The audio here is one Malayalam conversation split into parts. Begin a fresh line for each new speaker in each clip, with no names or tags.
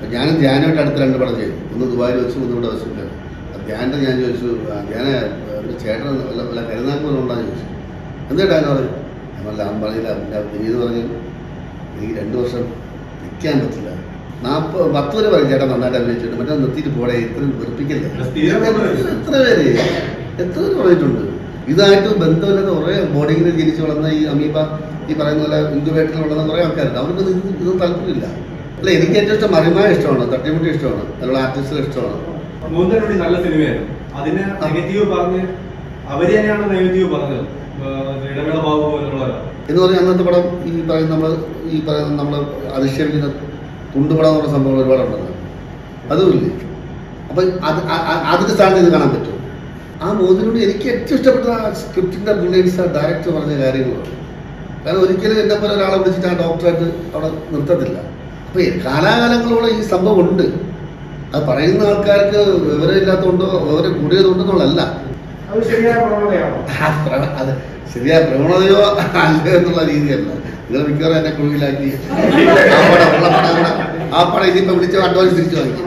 അപ്പം ഞാനും ധ്യാനമായിട്ട് അടുത്ത് രണ്ട് പടം ചെയ്തു ഒന്ന് ദുബായിൽ വെച്ചു ഒന്ന് ഇവിടെ വെച്ചിട്ടുണ്ട് അപ്പം ധ്യാനം ഞാൻ ചോദിച്ചു "ആ, ധ്യാന ഒരു ചേട്ടൻ വല്ല വല്ല കരുനാക്കുമല്ലോ ഉണ്ടാന്ന് ചോദിച്ചു എന്താ ഞാൻ പറഞ്ഞു നമ്മളല്ല അവൻ പറഞ്ഞില്ല എൻ്റെ വിനീത് പറഞ്ഞു എനിക്ക് രണ്ട് വർഷം നിൽക്കാൻ പറ്റില്ല നാൽപ്പത് പത്ത് വരെ പറയും ചേട്ടൻ നന്നായിട്ട് അഭിനയിച്ചിട്ട് മറ്റേ നിർത്തിയിട്ട് പോടെ ഇത്രയും വെറുപ്പിക്കല്ലേ
സ്ഥിരം പറയുന്നത്.
എത്ര പേര് എത്ര പേര് പറഞ്ഞിട്ടുണ്ട് ഇതായിട്ട് ബന്ധമില്ലാത്ത കുറേ ബോർഡിങ്ങിൽ ജനിച്ച് വളർന്ന ഈ അമീബ ഈ പറയുന്ന പോലെ ഇൻക്യുബേറ്ററിൽ വളർന്ന കുറേ ആൾക്കാരുണ്ട് അവർക്ക് ഇത് ഇതൊന്നും താല്പര്യമില്ല അല്ല എനിക്ക് ഏറ്റവും ഇഷ്ടം മറിമായ ഇഷ്ടമാണ് തട്ടിമുട്ടി ഇഷ്ടമാണ് അതിലുള്ള ആർട്ടിസ്റ്റുകൾ ഇഷ്ടമാണ്
മൂന്നരടി നല്ല സിനിമയായിരുന്നു അതിന് നെഗറ്റീവ് പറഞ്ഞ് അവര് തന്നെയാണ് നെഗറ്റീവ് പറഞ്ഞത് ഏഹ് ഇടവേള ബാബു പോലുള്ളവരാ
എന്ന് പറഞ്ഞാൽ അന്നത്തെ പടം ഈ പറയുന്ന നമ്മൾ ഈ പറയുന്ന നമ്മൾ അധിക്ഷേപിക്കുന്ന തുണ്ടുപടം എന്ന് പറഞ്ഞ സംഭവം ഒരുപാടുണ്ടല്ലോ അതുമില്ലേ അപ്പം അത് അ- അ- അതിന്റെ സ്ഥാനത്ത് ഇത് കാണാൻ പറ്റും ആ മോദിനോട് എനിക്ക് ഏറ്റവും ഇഷ്ടപ്പെട്ട ആ സ്ക്രിപ്റ്റിന്റെ ബ്രില്യൻസ് ആ ഡയറക്ടർ പറഞ്ഞ കാര്യങ്ങളാണ് കാരണം ഒരിക്കലും എന്നെ പോലെ ഒരാളെ വിളിച്ചിട്ട് ആ ഡോക്ടറായിട്ട് അവിടെ നിർത്തത്തില്ല അപ്പൊ ഈ കാലാകാലങ്ങളോളം ഈ സംഭവം ഉണ്ട് അത് പറയുന്ന ആൾക്കാർക്ക് വിവരമില്ലാത്തതുകൊണ്ടോ വിവരം കൂടിയതുകൊണ്ടെന്നുള്ളതല്ല
അത് ശരിയായ പ്രവണതയാണോ
ആ പ്ര- അത് ശരിയായ പ്രവണതയോ അല്ല എന്നുള്ള രീതിയല്ല നിങ്ങൾ മിക്കവാറും എന്നെ കുഴുകിലാക്കി ആ പടം ഉള്ള പടം കൂടെ ആ പടം ഇനിയിപ്പോ വിളിച്ച അഡ്വാൻസ് തിരിച്ചു വാങ്ങി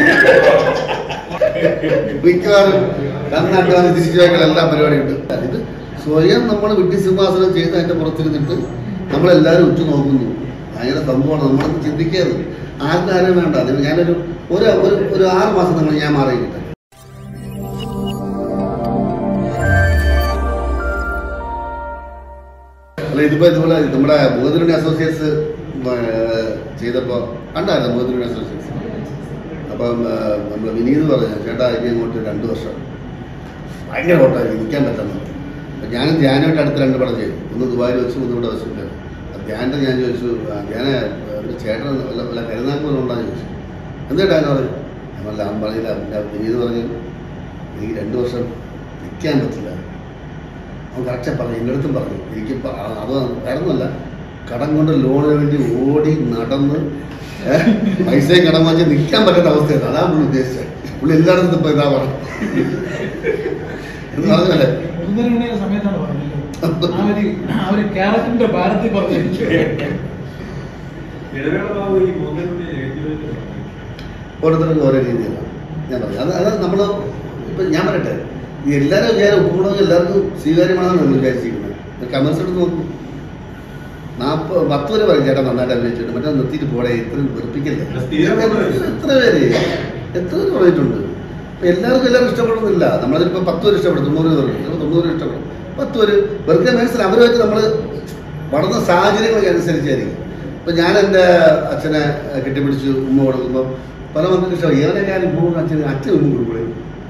മിക്കവാറും അന്ന് അഡ്വാൻസ് തിരിച്ചു വാങ്ങിക്കൽ എല്ലാ പരിപാടിയുണ്ട് ഇത് സ്വയം നമ്മൾ വിഡ്ഢിസിംഹാസനം ചെയ്ത് അതിന്റെ പുറത്തിരുന്നിട്ട് നമ്മളെല്ലാവരും ഉറ്റു നോക്കുന്നു ഭയങ്കര സംഭവമാണ് നമ്മളൊന്നും ചിന്തിക്കരുത് ആർക്കും ആരും വേണ്ട അതിന് ഞാനൊരു ഒരു ഒരു ഒരു ആറ് മാസം നിങ്ങൾ ഞാൻ മാറിയിട്ടുണ്ട് അല്ല ഇതിപ്പോ ഇതുപോലെ നമ്മുടെ ബോധുരണി അസോസിയേറ്റ്സ് ചെയ്തപ്പോ കണ്ടായിരുന്നു ബോധുരണി അസോസിയേറ്റ്സ് അപ്പം നമ്മൾ വിനീത് പറഞ്ഞു ചേട്ടാ ഇനി അങ്ങോട്ട് രണ്ട് വർഷം ഭയങ്കര ഓട്ടമായി നിൽക്കാൻ പറ്റുന്നത് അപ്പം ഞാനും ധ്യാനമായിട്ട് അടുത്ത് രണ്ട് പടം ചെയ്തു ഒന്ന് ദുബായിൽ വെച്ചു ഒന്ന് ഇവിടെ വെച്ചിട്ടുണ്ട് അപ്പം ധ്യാനം ഞാൻ ചോദിച്ചു "ആ, ധ്യാന ഒരു ചേട്ടൻ വല്ല വല്ല കരുനാക്കുമല്ലോ ഉണ്ടാന്ന് ചോദിച്ചു എന്താ ഞാൻ പറഞ്ഞു നമ്മളല്ല അവൻ പറഞ്ഞില്ല എൻ്റെ വിനീത് പറഞ്ഞു എനിക്ക് രണ്ട് വർഷം നിൽക്കാൻ പറ്റില്ല അവൻ കറക്റ്റ് പറഞ്ഞു എൻ്റെ അടുത്തും പറഞ്ഞു എനിക്ക് പ- ആ- അത് വേറൊന്നുമല്ല കടം കൊണ്ട് ലോണിന് വേണ്ടി ഓടി നടന്ന് ഏഹ്, പൈസയും കടം വാങ്ങി നിൽക്കാൻ പറ്റാത്ത അവസ്ഥയാണ് അതാണ് പുള്ളി ഉദ്ദേശിച്ചത് പുള്ളി എല്ലായിടത്തും ഇപ്പൊ ഇതാ പറഞ്ഞു എന്ന് പറഞ്ഞല്ലേ
മൂന്നരണിയുടെ സമയത്താണ് പറഞ്ഞത് ആ ഒരു ആ ഒരു ക്യാരക്ടറിന്റെ ഭാരത്തിൽ പറഞ്ഞു
ഇടവേള ബാബു ഈ മൂന്നരടി നെഗറ്റീവ്
ഓരോരുത്തർക്കും ഓരോ രീതിയല്ല ഞാൻ പറഞ്ഞു അത് അത് നമ്മൾ ഇപ്പൊ ഞാൻ പറയട്ടെ ഈ എല്ലാവരും വിചാരം ഉപ്പുമുളക് എല്ലാവർക്കും സ്വീകാര്യമാണെന്ന് നമ്മൾ വിചാരിച്ചിരിക്കുന്നത് കമേഴ്സ് എടുത്ത് നോക്കും നാൽപ്പത് പത്ത് വരെ പറയും ചേട്ടാ നന്നായിട്ട് അഭിനയിച്ചിട്ട് മറ്റേ നിർത്തിയിട്ട് പോടെ ഇത്രയും വെറുപ്പിക്കല്ലേ
സ്ഥിരം പറയുന്നത്.
എത്ര പേര് എത്ര പേര് പറഞ്ഞിട്ടുണ്ട് ഇപ്പൊ എല്ലാവർക്കും എല്ലാവരും ഇഷ്ടപ്പെടുന്നില്ല നമ്മളതിലിപ്പോ പത്ത് പേര് ഇഷ്ടപ്പെടും തൊണ്ണൂറ് പേര് ചിലപ്പോൾ തൊണ്ണൂറ് പേര് ഇഷ്ടപ്പെടും പത്ത് പേര് വെറുതെ മനസ്സിലായി അവരുമായിട്ട് നമ്മൾ വളർന്ന സാഹചര്യങ്ങളൊക്കെ അനുസരിച്ചായിരിക്കും ഇപ്പൊ ഞാൻ എൻ്റെ അച്ഛനെ കെട്ടിപ്പിടിച്ച് ഉമ്മ കൊടുക്കുമ്പോൾ പല മക്കൾക്ക് ഇഷ്ടമായി ഇവനെ ഞാൻ ഉമ്മ അച്ഛന് അച്ഛൻ ഉമ്മ കൊടുക്കൂടെ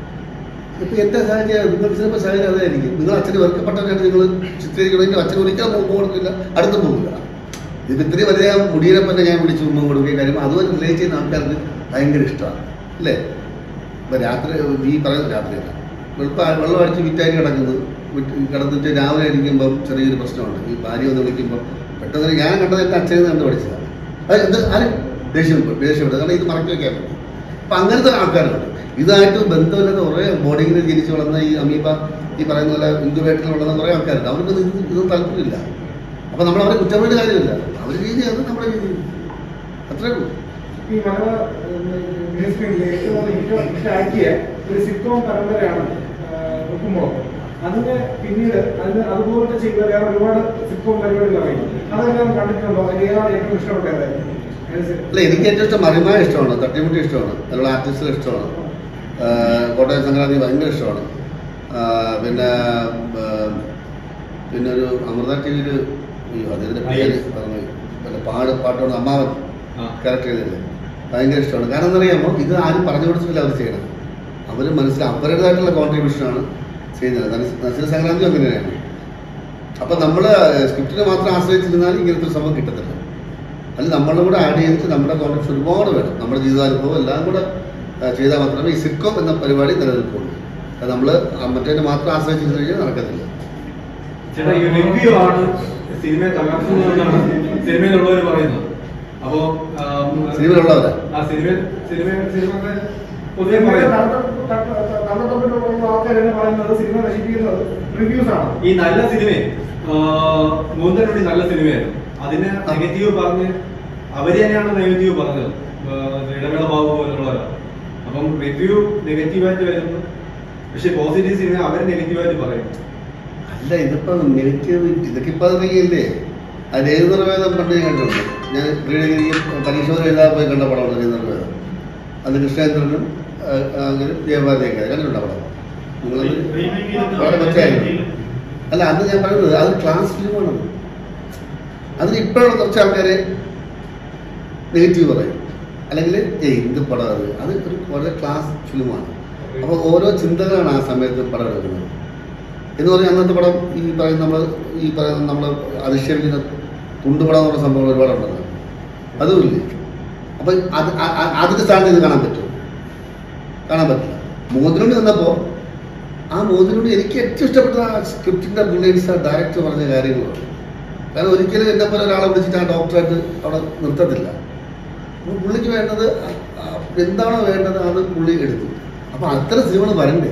ഇപ്പൊ എന്റെ സാഹചര്യം നിങ്ങൾക്ക് ചിലപ്പോൾ സാഹചര്യം അതായിരിക്കും നിങ്ങൾ അച്ഛന് വെറുക്കപ്പെട്ടവരായിട്ട് നിങ്ങൾ ചിത്രീകരിക്കണമെങ്കിൽ അച്ഛൻ ഒരിക്കലും ഉമ്മ കൊടുക്കില്ല അടുത്തും പോകില്ല ഇത് ഇത്രയും വലിയ മുടിയെ തന്നെ ഞാൻ വിളിച്ച് ഉമ്മ കൊടുക്കുകയും കാര്യം അതുപോലെ റിലേറ്റ് ചെയ്യുന്ന ആൾക്കാർക്ക് ഭയങ്കര ഇഷ്ടമാണ് അല്ലേ ഇപ്പൊ രാത്രി ഈ പറയുന്ന രാത്രിയല്ല വെളുപ്പം വെള്ളം അടിച്ച് വിറ്റായി കിടക്കുന്നത് വിട്ട് കിടന്നിട്ട് രാവിലെ അടിക്കുമ്പോൾ ചെറിയൊരു പ്രശ്നമുണ്ട് ഈ ഭാര്യ ഒന്ന് വിളിക്കുമ്പോൾ പെട്ടെന്ന് ഞാൻ കണ്ടത് എൻ്റെ അച്ഛനിൽ നിന്ന് കണ്ട് പഠിച്ചതാണ് അത് എന്ത് ആരും ദേഷ്യപ്പെട്ടു ദേഷ്യപ്പെട്ടു കാരണം ഇത് മറക്കി വെക്കാൻ പറ്റും അപ്പൊ അങ്ങനത്തെ ആൾക്കാരുണ്ട് ഇതായിട്ട് ബന്ധമില്ലാത്ത കുറേ ബോർഡിങ്ങിൽ ജനിച്ച് വളർന്ന ഈ അമീബ ഈ പറയുന്ന പോലെ ഇൻക്യുബേറ്ററിൽ വളർന്ന കുറേ ആൾക്കാരുണ്ട് അവർക്ക് ഇത് ഇതൊന്നും താല്പര്യമില്ല അപ്പൊ നമ്മൾ അവരെ കുറ്റം വേണ്ട കാര്യമില്ല അവരുടെ രീതി അത് നമ്മുടെ രീതി അത്രേ ഉള്ളൂ
ഈ മലയാള ഗ്രീൻ സ്ക്രീനിൽ ഏറ്റവും ഹിറ്റ് ഹിറ്റാക്കിയ ഒരു സിറ്റ്കോം പരമ്പരയാണ് ഉപ്പുമുളക് അതിന് പിന്നീട് അതിന് അതുപോലത്തെ ചെയ്ത വേറെ ഒരുപാട് സിറ്റ്കോം പരിപാടികൾ അറിയും അതെല്ലാം കണ്ടിട്ടുണ്ടോ അതിൽ ഏതാണ് ഏറ്റവും ഇഷ്ടപ്പെട്ടതായിരുന്നു
അല്ല എനിക്ക് ഏറ്റവും ഇഷ്ടം മറിമായ ഇഷ്ടമാണ് തട്ടിമുട്ടി ഇഷ്ടമാണ് അതിലുള്ള ആർട്ടിസ്റ്റുകൾ ഇഷ്ടമാണ് ആഹ് കോട്ടയം സംക്രാന്തി ഭയങ്കര ഇഷ്ടമാണ് ആഹ് പിന്നെ ആഹ് പിന്നെ ഒരു അമൃത ടി വിയിൽ അതിന്റെ പേര് പറഞ്ഞു പിന്നെ പാട് പാട്ടോട് അമ്മാവൻ
ആ.
ക്യാരക്ടർ ചെയ്തില്ലേ ഭയങ്കര ഇഷ്ടമാണ് കാരണം എന്നറിയാമോ ഇത് ആരും പറഞ്ഞു കൊടുത്തിട്ടില്ല അവർ ചെയ്യണം അവർ മനസ്സിലാക്കി അവരുടേതായിട്ടുള്ള കോൺട്രിബ്യൂഷനാണ് ചെയ്യുന്നത് നസ- നസീർ സംക്രാന്തി അങ്ങനെയാണ് അപ്പൊ നമ്മൾ സ്ക്രിപ്റ്റിനെ മാത്രം ആശ്രയിച്ചിരുന്നാൽ ഇങ്ങനത്തെ ഒരു സംഭവം കിട്ടത്തില്ല അല്ല നമ്മളും കൂടെ ആഡ് ചെയ്തിട്ട് നമ്മുടെ കോൺടാക്ട്സ് ഒരുപാട് വേണം നമ്മുടെ ജീവിതാനുഭവം എല്ലാം കൂടെ ആ, ചെയ്താൽ മാത്രമേ ഈ സിറ്റ്കോം എന്ന പരിപാടി നിലനിൽക്കുള്ളൂ അത് നമ്മൾ മറ്റേ മാത്രം ആശ്രയിച്ചിരുന്നു കഴിഞ്ഞാൽ നടക്കത്തില്ല
ചേട്ടാ ഈ റിവ്യൂ ആണ് സിനിമയെ തകർക്കുന്നതെന്നാണ് സിനിമയിലുള്ളവർ പറയുന്നത് അപ്പോ ആം,
സിനിമയിലുള്ളവരാ?
ആ സിനിമ സിനിമ സിനിമ പൊതുവെ പറയുന്നത്
തമിഴ്നാട്ടിലുള്ള ആൾക്കാർ തന്നെ പറയുന്നത് സിനിമ നശിപ്പിക്കുന്നത് റിവ്യൂസ് ആണ്
ഈ നല്ല സിനിമയെ മൂന്നരടി നല്ല സിനിമയായിരുന്നു അതിന് നെഗറ്റീവ് പറഞ്ഞ് അവര് തന്നെയാണ് നെഗറ്റീവ് പറഞ്ഞത് ആ, ഇടവേള റിവ്യൂ നെഗറ്റീവായിട്ട് വരുന്നു പക്ഷെ പോസിറ്റീവ് സിനിമ അവർ നെഗറ്റീവായിട്ട് പറയും
അല്ല ഇതിപ്പോ നെഗറ്റീവ് ഇതൊക്കെ ഇപ്പൊ ഇറങ്ങിയില്ലേ അത് ഏത് നിർവേദം പണ്ട് ഞാൻ കണ്ടിട്ടുണ്ട് ഞാൻ പ്രീഡിഗ്രിക്ക് പരീക്ഷ എഴുതാൻ പോയി കണ്ട പടമാണ് ഏത് നിർവേദം അത് കൃഷ്ണേന്ദ്രനും ആ, ആ, അങ്ങനെ ജയഭാരതിയൊക്കെ കണ്ടിട്ടുണ്ടോ പടം നിങ്ങളത് വളരെ മെച്ചമായിരുന്നു അല്ല അന്ന് ഞാൻ പറയുന്നത് അത് ക്ലാസ് ഫിലിമാണ് അതിന് ഇപ്പോഴുള്ള കുറച്ച് ആൾക്കാരെ നെഗറ്റീവ് പറയും അല്ലെങ്കിൽ ഏയ് എന്ത് പടം അത് അത് ഒരു വളരെ ക്ലാസ് ഫിലിമാണ് അപ്പോൾ ഓരോ ചിന്തകളാണ് ആ സമയത്ത് പടം എടുക്കുന്നത് എന്ന് പറഞ്ഞാൽ അന്നത്തെ പടം ഈ പറയുന്ന നമ്മൾ ഈ പറയുന്ന നമ്മൾ അധിക്ഷേപിക്കുന്ന തുണ്ടുപടം എന്ന് പറഞ്ഞ സംഭവം ഒരുപാടുണ്ടല്ലോ അതുമില്ലേ അപ്പം അത് അ- അ- അതിന്റെ സ്ഥാനത്ത് ഇത് കാണാൻ പറ്റുമോ കാണാൻ പറ്റില്ല മോദിനുണ്ടി വന്നപ്പോൾ ആ മോദിനുണ്ടി എനിക്ക് ഏറ്റവും ഇഷ്ടപ്പെട്ട ആ സ്ക്രിപ്റ്റിന്റെ ബ്രില്യൻസ് ആ ഡയറക്ടർ പറഞ്ഞ കാര്യങ്ങളാണ് കാരണം ഒരിക്കലും എന്നെ പോലെ ഒരാളെ വിളിച്ചിട്ട് ആ ഡോക്ടറായിട്ട് അവിടെ നിർത്തത്തില്ല അപ്പോൾ പുള്ളിക്ക് വേണ്ടത് ആ- ആ എന്താണോ വേണ്ടത് അത് പുള്ളി എടുത്തു അപ്പോൾ അത്തരം സിനിമകൾ വരണ്ടേ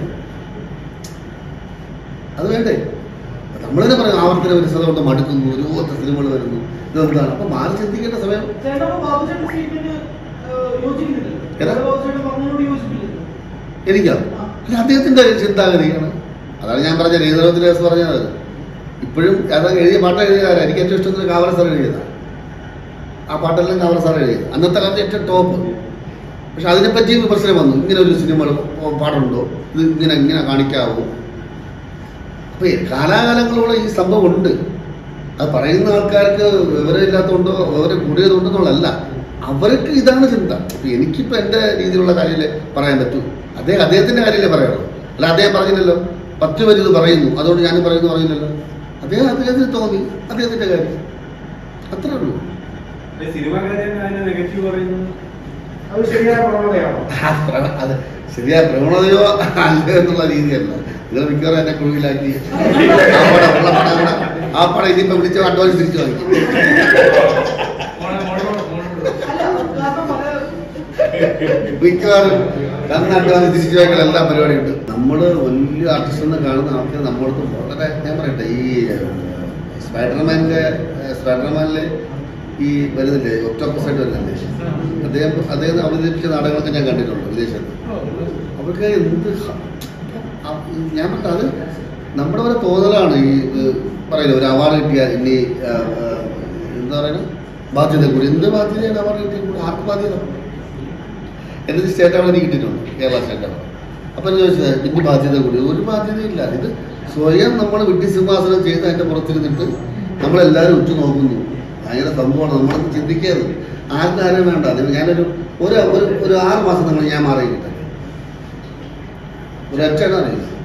അത് വേണ്ടേ നമ്മളെന്നെ പറയും ആവർത്തന വിരസത കൊണ്ട് മടുക്കുന്നു ഒരുപോലത്തെ സിനിമകൾ വരുന്നു ഇതെന്താണ് അപ്പൊ മാറി ചിന്തിക്കേണ്ട സമയം
ചേട്ടാ ബാബുചേട്ടൻ സ്റ്റേറ്റ്മെന്റ് യോജിക്കുന്നില്ല
ഏതാ?
ബാബുചേട്ടൻ പറഞ്ഞതിനോട് യോജിക്കില്ല
എനിക്കാ അല്ല അദ്ദേഹത്തിന്റെ ചിന്താഗതിയാണ് അതാണ് ഞാൻ പറഞ്ഞ രീതരത്തിലെ പറഞ്ഞത് ഇപ്പോഴും അത് എഴുതിയ പാട്ട് എഴുതിയതാരാ എനിക്ക് ഏറ്റവും ഇഷ്ടം കാവല സാർ എഴുതിയതാണ് ആ പാട്ടെല്ലാം കാവല സാർ എഴുതിയത് അന്നത്തെ കാലത്ത് ഏറ്റവും ടോപ്പ് പക്ഷെ അതിനെപ്പറ്റി വിമർശനം വന്നു ഇങ്ങനെ ഒരു സിനിമ പാടുണ്ടോ ഇത് ഇങ്ങനെ ഇങ്ങനെ കാണിക്കാവോ അപ്പൊ കാലാകാലങ്ങളോളം ഈ സംഭവം ഉണ്ട് അത് പറയുന്ന ആൾക്കാർക്ക് വിവരമില്ലാത്തതുകൊണ്ടോ വിവരം കൂടിയതുകൊണ്ടെന്നുള്ളതല്ല അവർക്ക് ഇതാണ് ചിന്ത അപ്പൊ എനിക്കിപ്പോ എന്റെ രീതിയിലുള്ള കാര്യമല്ലേ പറയാൻ പറ്റൂ അദ്ദേഹം അദ്ദേഹത്തിന്റെ കാര്യമല്ലേ പറയാനുള്ളൂ അല്ല അദ്ദേഹം പറഞ്ഞില്ലല്ലോ പത്ത് പേര് ഇത് പറയുന്നു അതുകൊണ്ട് ഞാൻ പറയുന്നു പറഞ്ഞില്ലല്ലോ അദ്ദേഹം അദ്ദേഹത്തിന് തോന്നി അദ്ദേഹത്തിന്റെ കാര്യം അത്രേ ഉള്ളൂ
ഈ സിനിമാക്കാരെ അതിന് നെഗറ്റീവ് പറയുന്നു
അത് ശരിയായ പ്രവണതയാണോ
ആ പ്ര- അത് ശരിയായ പ്രവണതയോ അല്ല എന്നുള്ള രീതിയല്ല നിങ്ങൾ മിക്കവാറും എന്നെ കുഴുവിലാക്കി ആ പടം ഉള്ള പടം കൂടെ ആ പടം ഇനിയിപ്പോ വിളിച്ച അഡ്വാൻസ് തിരിച്ചു വാങ്ങി
അല്ല കാരണം പല
മിക്കവാറും കണ്ണ് അഡ്വാൻസ് തിരിച്ചു വാങ്ങിക്കൽ എല്ലാ പരിപാടിയുണ്ട് നമ്മള് വലിയ ആർട്ടിസ്റ്റ് എന്ന് കാണുന്ന ആൾക്കാർ നമ്മളടുത്ത് വളരെ ഞാൻ പറയട്ടെ ഈ സ്പൈഡർമാൻ്റെ സ്പൈഡർമാനിലെ ഈ വരുന്നില്ലേ ഒക്ടോപ്പസ് ആയിട്ട് വരുന്നില്ലേ അദ്ദേഹം അദ്ദേഹം അവതരിപ്പിച്ച നാടകങ്ങളൊക്കെ ഞാൻ കണ്ടിട്ടുണ്ട് വിദേശത്ത് അവർക്ക് എന്ത് ഹ- ആ- ഞാൻ പറഞ്ഞ അത് നമ്മുടെ ഒരു തോന്നലാണ് ഈ ഏഹ്, പറയുന്നത് ഒരു അവാർഡ് കിട്ടിയ ഇനി ആ, ആ, എന്താ പറയുന്നത് ബാധ്യത കൂടി എന്ത് ബാധ്യതയാണ് അവാർഡ് കിട്ടിയ കൂടി ആർക്ക് ബാധ്യത എന്നിട്ട് സ്റ്റേറ്റ് അവാർഡ് എനിക്ക് കിട്ടിയിട്ടുണ്ട് കേരള സ്റ്റേറ്റ് അവാർഡ് അപ്പം ഞാൻ ചോദിച്ചത് ഇനി ബാധ്യത കൂടി ഒരു ബാധ്യതയില്ല ഇത് സ്വയം നമ്മൾ വിഡ്ഢിസിംഹാസനം ചെയ്ത് അതിൻ്റെ പുറത്തിരുന്നിട്ട് നമ്മളെല്ലാവരും ഉറ്റു നോക്കുന്നു ഭയങ്കര സംഭവമാണ് നമ്മളൊന്ന് ചിന്തിക്കരുത് ആരുടെ ആരും വേണ്ട അത് ഞാനൊരു ഒരു ഒരു ഒരു ആറ് മാസം നമ്മൾ ഞാൻ മാറിയിട്ടുണ്ട് ഒരൊറ്റയാണ് അറിയില്ല